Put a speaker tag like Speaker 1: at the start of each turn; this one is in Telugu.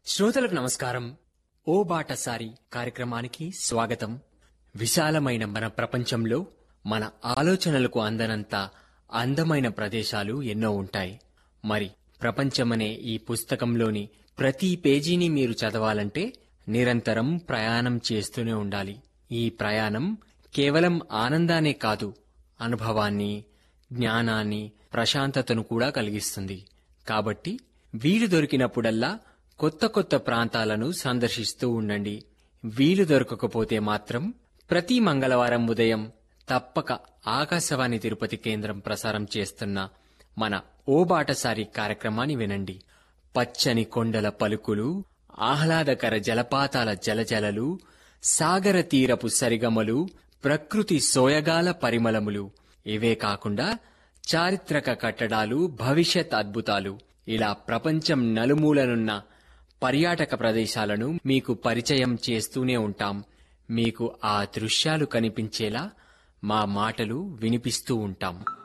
Speaker 1: శ్రోతలకు నమస్కారం ఓ బాటసారి కార్యక్రమానికి స్వాగతం విశాలమైన మన ప్రపంచంలో మన ఆలోచనలకు అందనంత అందమైన ప్రదేశాలు ఎన్నో ఉంటాయి మరి ప్రపంచమనే ఈ పుస్తకంలోని ప్రతి పేజీని మీరు చదవాలంటే నిరంతరం ప్రయాణం చేస్తూనే ఉండాలి ఈ ప్రయాణం కేవలం ఆనందానే కాదు అనుభవాన్ని జ్ఞానాన్ని ప్రశాంతతను కూడా కలిగిస్తుంది కాబట్టి వీలు దొరికినప్పుడల్లా కొత్త కొత్త ప్రాంతాలను సందర్శిస్తూ ఉండండి వీలు దొరకకపోతే మాత్రం ప్రతి మంగళవారం ఉదయం తప్పక ఆకాశవాణి తిరుపతి కేంద్రం ప్రసారం చేస్తున్న మన ఓ బాటసారి కార్యక్రమాన్ని వినండి పచ్చని కొండల పలుకులు ఆహ్లాదకర జలపాతాల జలజలలు సాగర తీరపు సరిగమలు ప్రకృతి సోయగాల పరిమళములు ఇవే కాకుండా చారిత్రక కట్టడాలు భవిష్యత్ అద్భుతాలు ఇలా ప్రపంచం నలుమూలనున్న పర్యాటక ప్రదేశాలను మీకు పరిచయం చేస్తూనే ఉంటాం మీకు ఆ దృశ్యాలు కనిపించేలా మా మాటలు వినిపిస్తూ ఉంటాం